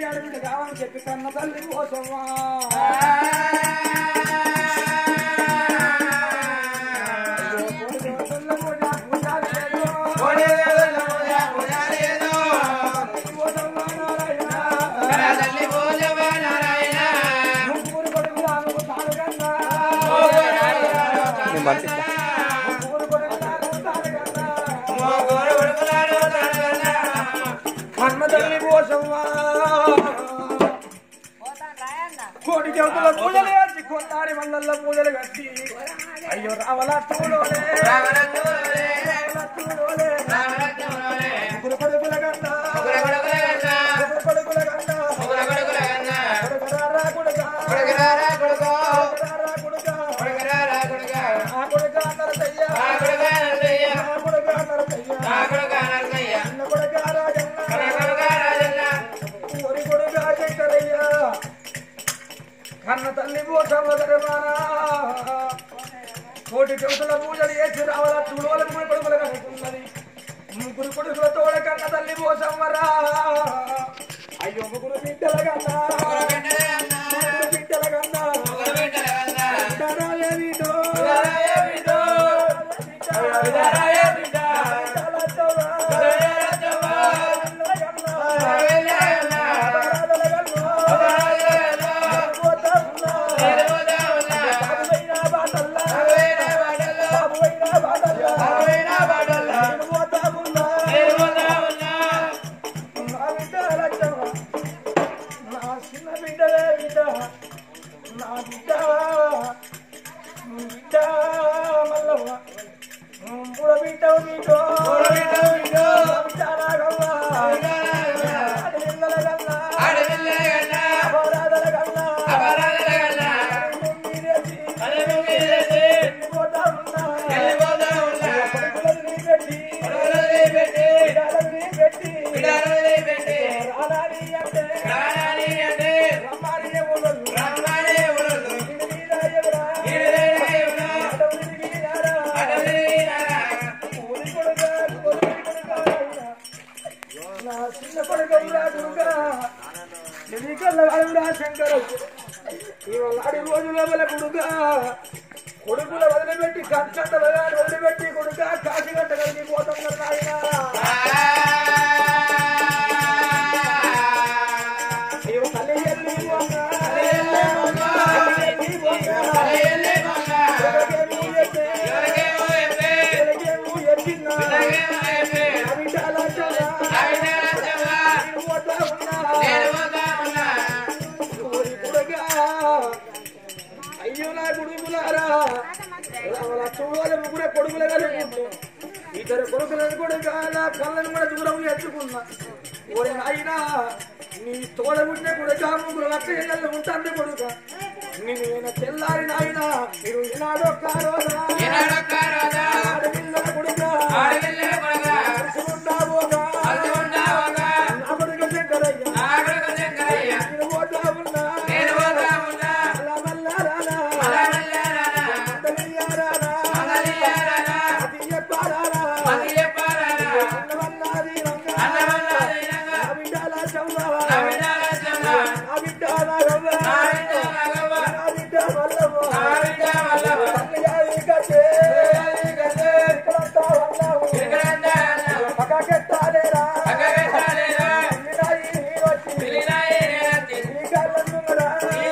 అడవిని కావాలని చెప్పి కన్న తల్లి కోసమా నేను పంపిస్తా కన్న తల్లి కోసమా కోడి చెవుతుల పూజలు వేసి కొన్నారి మండల పూజలు కట్టి అయ్యో రావల తూలోలే రావల తూలోలే ముగ్గురు కొడుకుల కన్నా ముగ్గురు కొడుకుల కన్నా కొడుకురారా కొడుకా కొడుకురారా కొడుకా ఆ కొడుకా నరసయ్య ఆ కొడుకా నరసయ్య అన్న కొడుకా రాజన్న ఊరి కొడుకా శంకరయ్య కన్న తల్లి పోసమ్మ ధర్మానా కోటి చెవుతుల పూజలు చేసి రావాల చూడవల ముగ్గురు కొడుకులు కనుకున్నది ముగ్గురు కొడుకుల తోడ కన్న తల్లి పోసమ్మరా అయ్యో ముగ్గురు బిడ్డల కన్నా ముగ్గురు బిడ్డల కన్నా విడారాయే వీడో. విడారాయే బిడ్డ. విడాల చౌరా. విడాల కన్నా. విడాల కన్నా. పోతన్నా. బాబువైనా బాటల్లా. బాబువైనా బాటల్లా. నేను పోతామున్నా. నా బిడ్డ లచ్చవ్వ. నా చిన్న బిడ్డలే బిడ్డ నా బిడ్డ బిడ్డ మల్లవ్వ బుడ బిడ్డ బిడ్డ బిడ్డ రాఘవ్వ అడవిల్లల గల్ల అపరాధల గల్ల మీరేసి వెళ్ళిపోతా ఉన్నా కొడుకులని పెట్టి బిడ్డలని పెట్టి రానాని అంటే రమ్మాని ఎవరు మీద ఎవరా అడవులు తిరిగినారా? ఊరి కొడుకా, ఊరి కొడుకా. నా చిన్న కొడుకురా దుర్గా ఎన్నికల వాడురా శంకరు ఇవాళ ఆడి రోజు లోపల కొడుగా కొడుకుల వదిలిపెట్టి కంచంత వదిలిపెట్టి కొడుక కాశీగట్ట కలిగి పోతున్నారు నాయన నీవు తల్లి ఎల్లి పోక, తల్లి ఎల్లి పోక, ఎవరికేమో చెప్పే, ఎవరికేమో చెప్పినా, అవిటాల చోరా, నేను పోతా ఉన్నా. ఓరి కొడుకా, అయ్యో నా కొడుకులారా రావాల చూడాలి ముగ్గురే కొడుకులే కలుగుతుంటే ఇద్దరు కొడుకులను కొడుక నా కళ్ళను కూడా దూరం ఎత్తుకున్నా ఓరి నాయనా నీ తోడ ఉండే కొడుక ముగ్గురు లక్ష ఏళ్ళు ఉంటుంది కొడుక నేను తెల్లారి నాయన మీరు ఈనాడో కారోదా ఆడపిల్లల కొడుక అరుచుకుంటావోగా, నా కొడుక శంకరయ్య నేను పోతా ఉన్నా అలా మల్లారానా, మందలియారానా, అది చెప్పారానా, అన్నమన్నాది రంగా, నా బిడ్డల చౌరా, నా బిడ్డ నాగవ్వ, నా బిడ్డ మల్లవ్వ, తల్లిగారి కట్టే, ఇక్కడంతా ఉన్నావు, పక్కకెత్తాలేరా, పిల్లినాయి నీ వచ్చి, నీ కళ్ళన్నున్నరా,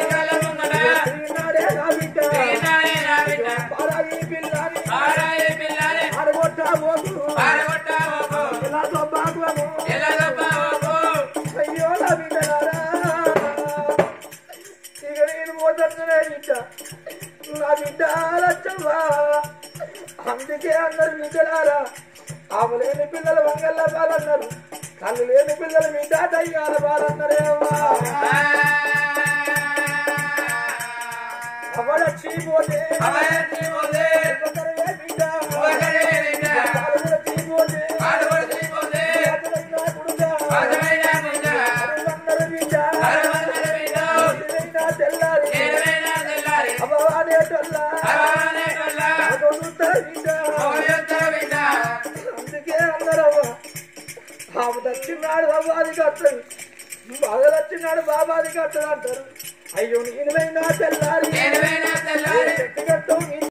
ఈనాడే నా బిడ్డ, పారాయి పిల్లని, ఆడగొట్టా పోకు, ఇలా సౌభాగ్యము, అయ్యో నా బిడ్డలారా, ఇక నేను పోతన్నే బిడ్డ, నా బిడ్డ లచ్చవ్వా, అందుకే అందరు బిడ్డలారా ఆమె లేని పిల్లలు వంగల్ల పాలన్నారు కళ్ళు లేని పిల్లలు మీ తాత అయ్యాల పాలన్నారేమ్మా అవడచ్చిపోతే ఒకరే బిడ్డ అవడచ్చిపోతే అతడైనా కొడుక అందరు బిడ్డ ఏదైనా తెల్లారి అమ్మవాడేటల్లా అదొడుతారు బిడ్డ అందుకే అందరవ్వ ఆమె దక్షిణాడు అవ్వాలి కట్టండి పగలొచ్చినాడు బాబాది కట్టడు అంటారు అయ్యో నేను పోయినా తెల్లారి నేను వేణ